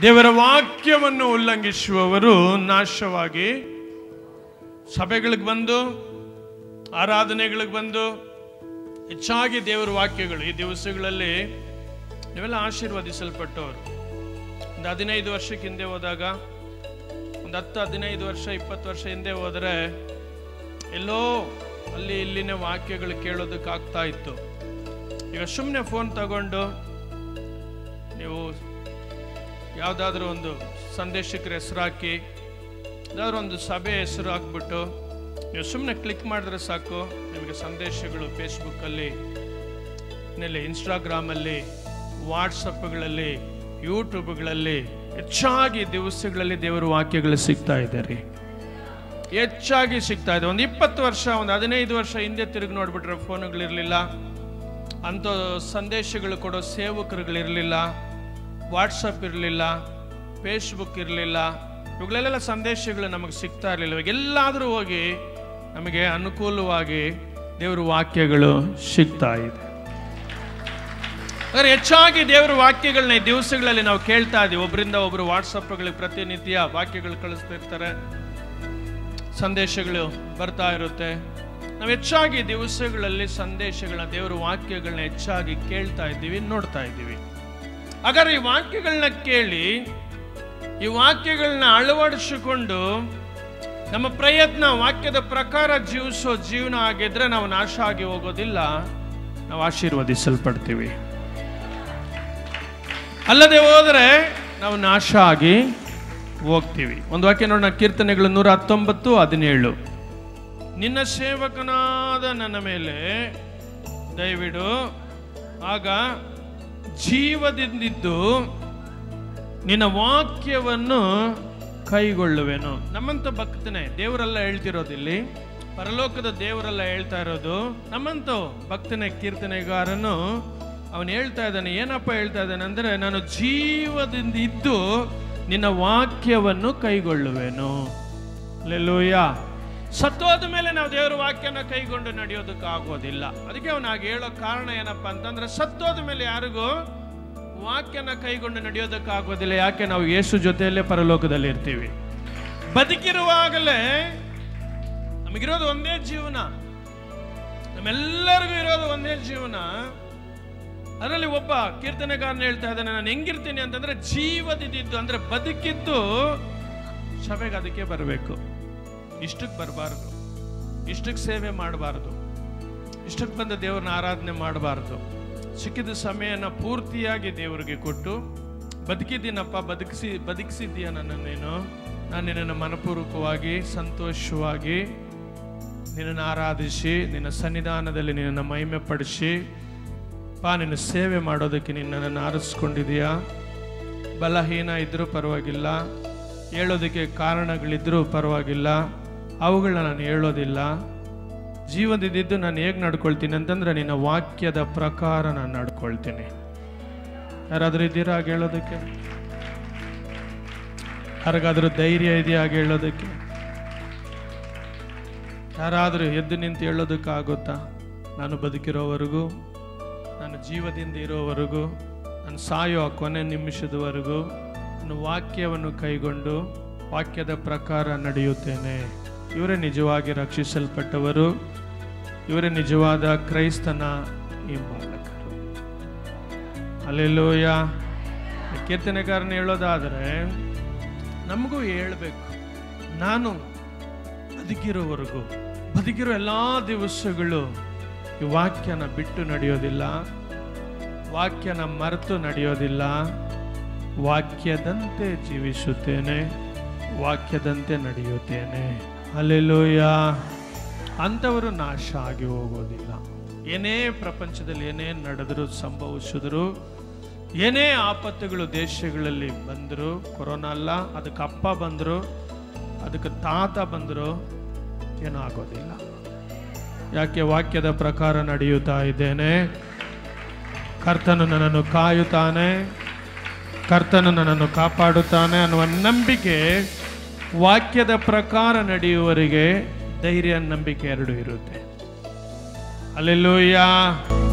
ದೇವರ ವಾಕ್ಯವನ್ನು ಉಲ್ಲಂಘಿಸುವವರು ನಾಶವಾಗಿ ಸಭೆಗಳಿಗೆ ಬಂದು ಆರಾಧನೆಗಳಿಗೆ ಬಂದು ಹೆಚ್ಚಾಗಿ ದೇವರ ವಾಕ್ಯಗಳು ಈ ದಿವಸಗಳಲ್ಲಿ ನೀವೆಲ್ಲ ಆಶೀರ್ವದಿಸಲ್ಪಟ್ಟವರು ಒಂದು ಹದಿನೈದು ವರ್ಷಕ್ಕೆ ಹಿಂದೆ ಹೋದಾಗ ಒಂದು ಹತ್ತು ಹದಿನೈದು ವರ್ಷ ಇಪ್ಪತ್ತು ವರ್ಷ ಹಿಂದೆ ಹೋದರೆ ಎಲ್ಲೋ ಅಲ್ಲಿ ಇಲ್ಲಿನ ವಾಕ್ಯಗಳು ಕೇಳೋದಕ್ಕಾಗ್ತಾ ಇತ್ತು ಈಗ ಸುಮ್ಮನೆ ಫೋನ್ ತಗೊಂಡು ನೀವು ಯಾವುದಾದ್ರೂ ಒಂದು ಸಂದೇಶಕ್ಕೆ ಹೆಸರು ಹಾಕಿ ಯಾವುದಾದ್ರೂ ಒಂದು ಸಭೆ ಹೆಸರು ಹಾಕ್ಬಿಟ್ಟು ನೀವು ಸುಮ್ಮನೆ ಕ್ಲಿಕ್ ಮಾಡಿದ್ರೆ ಸಾಕು ನಿಮಗೆ ಸಂದೇಶಗಳು ಫೇಸ್ಬುಕ್ಕಲ್ಲಿ ನಲ್ಲಿ ಇನ್ಸ್ಟಾಗ್ರಾಮಲ್ಲಿ ವಾಟ್ಸಪ್ಗಳಲ್ಲಿ ಯೂಟ್ಯೂಬ್ಗಳಲ್ಲಿ ಹೆಚ್ಚಾಗಿ ದಿವಸಗಳಲ್ಲಿ ದೇವರ ವಾಕ್ಯಗಳು ಸಿಗ್ತಾ ಇದೆ ರೀ ಹೆಚ್ಚಾಗಿ ಸಿಗ್ತಾ ಇದೆ ಒಂದು ಇಪ್ಪತ್ತು ವರ್ಷ ಒಂದು ಹದಿನೈದು ವರ್ಷ ಹಿಂದೆ ತಿರುಗಿ ನೋಡ್ಬಿಟ್ರೆ ಫೋನುಗಳಿರಲಿಲ್ಲ ಅಂಥ ಸಂದೇಶಗಳು ಕೊಡೋ ಸೇವಕರುಗಳಿರಲಿಲ್ಲ ವಾಟ್ಸಪ್ ಇರಲಿಲ್ಲ ಫೇಸ್ಬುಕ್ ಇರಲಿಲ್ಲ ಇವುಗಳೆಲ್ಲ ಸಂದೇಶಗಳು ನಮಗೆ ಸಿಗ್ತಾ ಇರಲಿಲ್ಲ ಇವಾಗ ಎಲ್ಲಾದರೂ ಹೋಗಿ ನಮಗೆ ಅನುಕೂಲವಾಗಿ ದೇವರ ವಾಕ್ಯಗಳು ಸಿಗ್ತಾ ಇದೆ ಆದರೆ ಹೆಚ್ಚಾಗಿ ದೇವರ ವಾಕ್ಯಗಳನ್ನ ಈ ದಿವಸಗಳಲ್ಲಿ ನಾವು ಕೇಳ್ತಾ ಇದೀವಿ ಒಬ್ಬರಿಂದ ಒಬ್ಬರು ವಾಟ್ಸಪ್ಗಳಿಗೆ ಪ್ರತಿನಿತ್ಯ ವಾಕ್ಯಗಳು ಕಳಿಸ್ತಿರ್ತಾರೆ ಸಂದೇಶಗಳು ಬರ್ತಾ ಇರುತ್ತೆ ನಾವು ಹೆಚ್ಚಾಗಿ ದಿವಸಗಳಲ್ಲಿ ಸಂದೇಶಗಳನ್ನ ದೇವರ ವಾಕ್ಯಗಳನ್ನ ಹೆಚ್ಚಾಗಿ ಕೇಳ್ತಾ ಇದ್ದೀವಿ ನೋಡ್ತಾ ಇದ್ದೀವಿ ಹಾಗಾದ್ರೆ ಈ ವಾಕ್ಯಗಳನ್ನ ಕೇಳಿ ಈ ವಾಕ್ಯಗಳನ್ನ ಅಳವಡಿಸಿಕೊಂಡು ನಮ್ಮ ಪ್ರಯತ್ನ ವಾಕ್ಯದ ಪ್ರಕಾರ ಜೀವಿಸೋ ಜೀವನ ಆಗಿದ್ರೆ ನಾವು ನಾಶ ಆಗಿ ಹೋಗೋದಿಲ್ಲ ನಾವು ಆಶೀರ್ವದಿಸಲ್ಪಡ್ತೀವಿ ಅಲ್ಲದೆ ಹೋದರೆ ನಾವು ನಾಶ ಆಗಿ ಹೋಗ್ತೀವಿ ಒಂದು ವಾಕ್ಯ ನೋಡೋಣ ಕೀರ್ತನೆಗಳು ನೂರ ಹತ್ತೊಂಬತ್ತು ಹದಿನೇಳು ನಿನ್ನ ಸೇವಕನಾದ ನನ್ನ ಮೇಲೆ ದಯವಿಡು ಆಗ ಜೀವದಿಂದಿದ್ದು ನಿನ್ನ ವಾಕ್ಯವನ್ನು ಕೈಗೊಳ್ಳುವೆನು ನಮ್ಮಂತ ಭಕ್ತನೇ ದೇವರೆಲ್ಲ ಹೇಳ್ತಿರೋದಿಲ್ಲಿ ಪರಲೋಕದ ದೇವರೆಲ್ಲ ಹೇಳ್ತಾ ಇರೋದು ನಮ್ಮಂತ ಭಕ್ತನೇ ಕೀರ್ತನೆಗಾರನು ಅವನು ಹೇಳ್ತಾ ಇದ್ದಾನೆ ಏನಪ್ಪ ಹೇಳ್ತಾ ಇದ್ದಾನೆ ಅಂದ್ರೆ ನಾನು ಜೀವದಿಂದ ಇದ್ದು ನಿನ್ನ ವಾಕ್ಯವನ್ನು ಕೈಗೊಳ್ಳುವೆನು ಲೆಲ್ಲೂಯ ಸತ್ತೋದ ಮೇಲೆ ನಾವು ದೇವರ ವಾಕ್ಯನ ಕೈಗೊಂಡು ನಡೆಯೋದಕ್ಕಾಗೋದಿಲ್ಲ ಅದಕ್ಕೆ ಅವನು ಹಾಗೆ ಹೇಳೋ ಕಾರಣ ಏನಪ್ಪ ಅಂತಂದ್ರೆ ಸತ್ತೋದ ಮೇಲೆ ಯಾರಿಗೂ ವಾಕ್ಯನ ಕೈಗೊಂಡು ನಡೆಯೋದಕ್ಕಾಗೋದಿಲ್ಲ ಯಾಕೆ ನಾವು ಯೇಸು ಜೊತೆಯಲ್ಲೇ ಪರಲೋಕದಲ್ಲಿ ಇರ್ತೀವಿ ಬದುಕಿರುವಾಗಲೇ ನಮಗಿರೋದು ಒಂದೇ ಜೀವನ ನಮ್ಮೆಲ್ಲರಿಗೂ ಇರೋದು ಒಂದೇ ಜೀವನ ಅದರಲ್ಲಿ ಒಬ್ಬ ಕೀರ್ತನೆಗಾರನ ಹೇಳ್ತಾ ಇದ್ದಾನೆ ನಾನು ಹೆಂಗಿರ್ತೀನಿ ಅಂತಂದ್ರೆ ಜೀವದಿದ್ದು ಅಂದ್ರೆ ಬದುಕಿದ್ದು ಸಭೆಗೆ ಅದಕ್ಕೆ ಬರಬೇಕು ಇಷ್ಟಕ್ಕೆ ಬರಬಾರ್ದು ಇಷ್ಟಕ್ಕೆ ಸೇವೆ ಮಾಡಬಾರ್ದು ಇಷ್ಟಕ್ಕೆ ಬಂದ ದೇವ್ರನ್ನ ಆರಾಧನೆ ಮಾಡಬಾರ್ದು ಸಿಕ್ಕಿದ ಸಮಯನ ಪೂರ್ತಿಯಾಗಿ ದೇವರಿಗೆ ಕೊಟ್ಟು ಬದುಕಿದ್ದೀನಪ್ಪ ಬದುಕಿಸಿ ಬದುಕಿಸಿದ್ದೀಯ ನನ್ನನ್ನೇನು ನಾನು ನಿನ್ನನ್ನು ಮನಪೂರ್ವಕವಾಗಿ ಸಂತೋಷವಾಗಿ ನಿನ್ನನ್ನು ಆರಾಧಿಸಿ ನಿನ್ನ ಸನ್ನಿಧಾನದಲ್ಲಿ ನಿನ್ನನ್ನು ಮಹಿಮೆ ಪಡಿಸಿ ಪಾ ನಿನ್ನ ಸೇವೆ ಮಾಡೋದಕ್ಕೆ ನಿನ್ನನ್ನು ಆರಿಸ್ಕೊಂಡಿದೀಯಾ ಬಲಹೀನ ಇದ್ರೂ ಪರವಾಗಿಲ್ಲ ಹೇಳೋದಕ್ಕೆ ಕಾರಣಗಳಿದ್ರೂ ಪರವಾಗಿಲ್ಲ ಅವುಗಳನ್ನ ನಾನು ಹೇಳೋದಿಲ್ಲ ಜೀವನದಿದ್ದು ನಾನು ಹೇಗೆ ನಡ್ಕೊಳ್ತೀನಿ ಅಂತಂದ್ರೆ ನಿನ್ನ ವಾಕ್ಯದ ಪ್ರಕಾರ ನಾನು ನಡ್ಕೊಳ್ತೀನಿ ಯಾರಾದ್ರೂ ಇದ್ದೀರಾ ಹಾಗೆ ಹೇಳೋದಕ್ಕೆ ಯಾರಿಗಾದ್ರೂ ಧೈರ್ಯ ಇದೆಯಾ ಹಾಗೆ ಹೇಳೋದಕ್ಕೆ ಯಾರಾದರೂ ಎದ್ದು ನಿಂತು ಹೇಳೋದಕ್ಕಾಗುತ್ತಾ ನಾನು ಬದುಕಿರೋವರೆಗೂ ನಾನು ಜೀವದಿಂದ ಇರೋವರೆಗೂ ನಾನು ಸಾಯೋ ಆ ಕೊನೆ ನಿಮಿಷದವರೆಗೂ ನಾನು ವಾಕ್ಯವನ್ನು ಕೈಗೊಂಡು ವಾಕ್ಯದ ಪ್ರಕಾರ ನಡೆಯುತ್ತೇನೆ ಇವರೇ ನಿಜವಾಗಿ ರಕ್ಷಿಸಲ್ಪಟ್ಟವರು ಇವರೇ ನಿಜವಾದ ಕ್ರೈಸ್ತನ ಹಿಂಬಾಲಕರು ಅಲ್ಲೆಲ್ಲೋಯ ಕೀರ್ತನೆಗಾರನ ಹೇಳೋದಾದರೆ ನಮಗೂ ಹೇಳ್ಬೇಕು ನಾನು ಬದುಕಿರೋವರೆಗೂ ಬದುಕಿರೋ ಎಲ್ಲ ದಿವಸಗಳು ಈ ವಾಕ್ಯನ ಬಿಟ್ಟು ನಡೆಯೋದಿಲ್ಲ ವಾಕ್ಯನ ಮರೆತು ನಡೆಯೋದಿಲ್ಲ ವಾಕ್ಯದಂತೆ ಜೀವಿಸುತ್ತೇನೆ ವಾಕ್ಯದಂತೆ ನಡೆಯುತ್ತೇನೆ ಅಲ್ಲೆಲ್ಲೂಯ ಅಂಥವರು ನಾಶ ಆಗಿ ಹೋಗೋದಿಲ್ಲ ಏನೇ ಪ್ರಪಂಚದಲ್ಲಿ ಏನೇ ನಡೆದರೂ ಸಂಭವಿಸಿದ್ರು ಏನೇ ಆಪತ್ತುಗಳು ದೇಶಗಳಲ್ಲಿ ಬಂದರು ಕೊರೋನಾ ಅಲ್ಲ ಅದಕ್ಕೆ ಅಪ್ಪ ಬಂದರು ಅದಕ್ಕೆ ತಾತ ಬಂದರು ಏನೂ ಆಗೋದಿಲ್ಲ ಯಾಕೆ ವಾಕ್ಯದ ಪ್ರಕಾರ ನಡೆಯುತ್ತಾ ಇದ್ದೇನೆ ಕರ್ತನು ನನ್ನನ್ನು ಕಾಯುತ್ತಾನೆ ಕರ್ತನು ನನ್ನನ್ನು ಕಾಪಾಡುತ್ತಾನೆ ಅನ್ನುವ ನಂಬಿಕೆ ವಾಕ್ಯದ ಪ್ರಕಾರ ನಡೆಯುವವರಿಗೆ ಧೈರ್ಯ ನಂಬಿಕೆ ಎರಡು ಇರುತ್ತೆ ಅಲ್ಲೆಲ್ಲೂಯ್ಯ